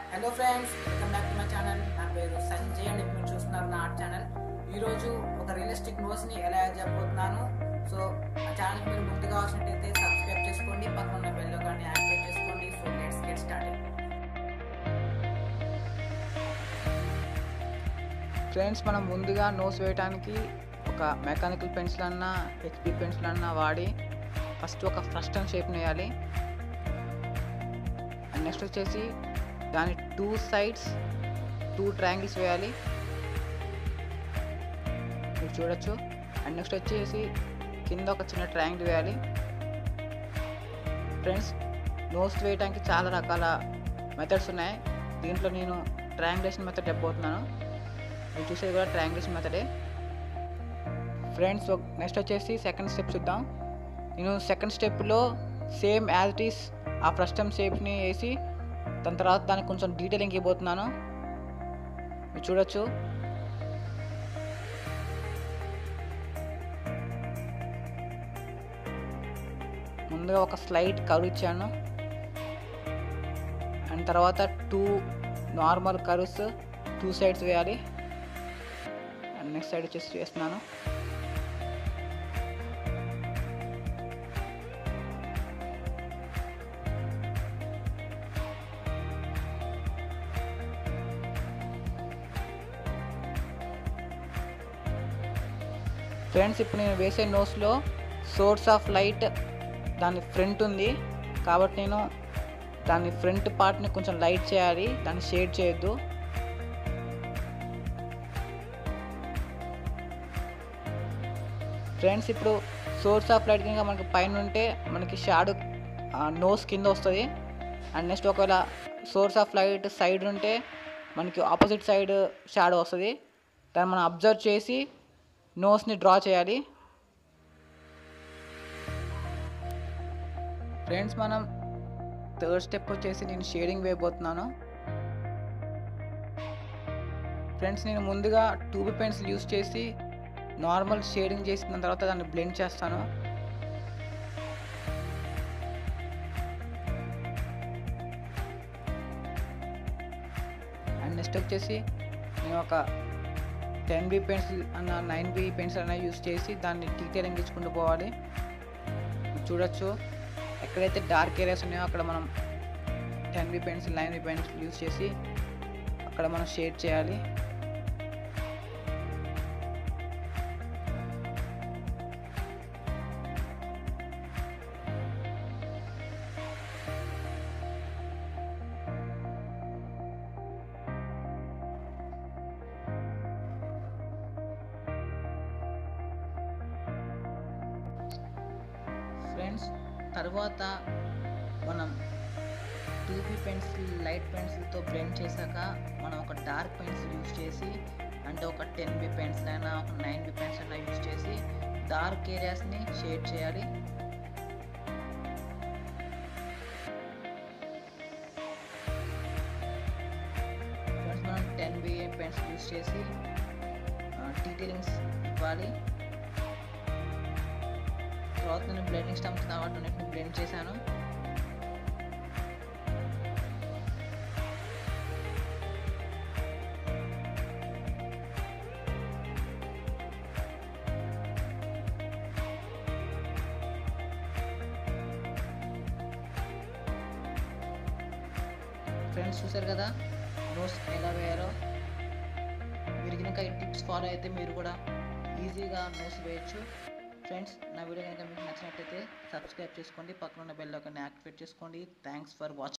hello friends welcome back to my channel నా పేరు Sanjay and మీరు చూస్తున్నారు నా ఆర్ట్ ఛానల్ ఈరోజు ఒక రియలిస్టిక్ నోట్స్ని ఎలా చెప్పబోతున్నాను సో ఆ ఛానల్ మీరు ముందుగా వచ్చినట్టయితే సబ్స్క్రైబ్ చేసుకోండి పక్కన ఉన్న బెల్ కానీ యాక్టివేట్ చేసుకోండి so let's get start friends మనం ముందుగా నోస్ వేయడానికి ఒక మెకానికల్ పెన్సిల్ అన్నా హెచ్పి పెన్సిల్ అన్నా వాడి ఫస్ట్ ఒక ఫ్రస్టన్ షేప్ని వేయాలి అండ్ నెక్స్ట్ వచ్చేసి దాని టూ సైడ్స్ టూ ట్రయాంగిల్స్ వేయాలి మీరు చూడొచ్చు అండ్ నెక్స్ట్ వచ్చేసి కింద ఒక చిన్న ట్రయాంగిల్ వేయాలి ఫ్రెండ్స్ నోస్ వేయడానికి చాలా రకాల మెథడ్స్ ఉన్నాయి దీంట్లో నేను ట్రయాంగులేషన్ మెథడ్ చెప్పబోతున్నాను మీరు చూసేది కూడా ట్రయాంగులేషన్ మెథడే ఫ్రెండ్స్ నెక్స్ట్ వచ్చేసి సెకండ్ స్టెప్ చూద్దాం నేను సెకండ్ స్టెప్లో సేమ్ యాజ్ ఇట్ ఈస్ ఆ ఫ్రస్టమ్ షేప్ని వేసి దాని తర్వాత దానికి కొంచెం డీటెయిలింగ్ ఇవ్వబోతున్నాను మీరు చూడొచ్చు ముందుగా ఒక స్లైడ్ కర్వ్ ఇచ్చాను అండ్ తర్వాత two normal curves two sides వేయాలి అండ్ నెక్స్ట్ సైడ్ వచ్చేసి వేస్తున్నాను ఫ్రెండ్స్ ఇప్పుడు నేను వేసే నోస్లో సోర్స్ ఆఫ్ లైట్ దాని ఫ్రంట్ ఉంది కాబట్టి నేను దాని ఫ్రంట్ పార్ట్ని కొంచెం లైట్ చేయాలి దాన్ని షేడ్ చేయొద్దు ఫ్రెండ్స్ ఇప్పుడు సోర్స్ ఆఫ్ లైట్ కనుక మనకి పైన ఉంటే మనకి షాడో నోస్ కింద వస్తుంది అండ్ నెక్స్ట్ ఒకవేళ సోర్స్ ఆఫ్ లైట్ సైడ్ ఉంటే మనకి ఆపోజిట్ సైడ్ షాడో వస్తుంది దాన్ని మనం అబ్జర్వ్ చేసి నోస్ని డ్రా చేయాలి ఫ్రెండ్స్ మనం థర్డ్ స్టెప్ వచ్చేసి నేను షేడింగ్ వేయబోతున్నాను ఫ్రెండ్స్ నేను ముందుగా ట్యూబ్ పెన్సిల్ యూస్ చేసి నార్మల్ షేడింగ్ చేసిన తర్వాత దాన్ని బ్లెండ్ చేస్తాను అండ్ నెక్స్ట్ వచ్చేసి నేను ఒక టెన్ బి పెన్సిల్ అన్న నైన్ బి పెన్సిల్ అన్న యూస్ చేసి దాన్ని డీటెయిలింగ్ ఇచ్చుకుంటూ పోవాలి చూడొచ్చు ఎక్కడైతే డార్క్ ఏరియాస్ ఉన్నాయో అక్కడ మనం ten B pencil nine B pencil use చేసి అక్కడ మనం షేడ్ చేయాలి ఫ్రెండ్స్ తర్వాత మనం టూబీ పెన్సిల్ లైట్ పెన్సిల్తో బ్లెండ్ చేశాక మనం ఒక డార్క్ పెన్సిల్ యూజ్ చేసి అంటే ఒక టెన్ బి పెన్సిల్ అయినా ఒక నైన్ బి పెన్సిల్ అయినా యూజ్ చేసి డార్క్ ఏరియాస్ని షేడ్ చేయాలి ఫ్రెండ్స్ మనం టెన్ బి పెన్సిల్ యూజ్ చేసి డీటెయిలింగ్స్ ఇవ్వాలి తర్వాత నేను బ్లెండింగ్ స్టంప్స్ కాబట్టి అన్నిటిని బ్లెండ్ చేశాను ఫ్రెండ్స్ చూసారు కదా నోస్ ఎలా వేయాలో మీరు కనుక ఈ టిప్స్ ఫాలో అయితే మీరు కూడా ఈజీగా నోస్ వేయచ్చు ఫ్రెండ్స్ నా వీడియో కనుక మీకు నచ్చినట్టయితే సబ్స్క్రైబ్ చేసుకోండి పక్కన ఉన్న బెల్ ఐకాన్ని యాక్టివేట్ చేసుకోండి థ్యాంక్స్ ఫర్ వాచింగ్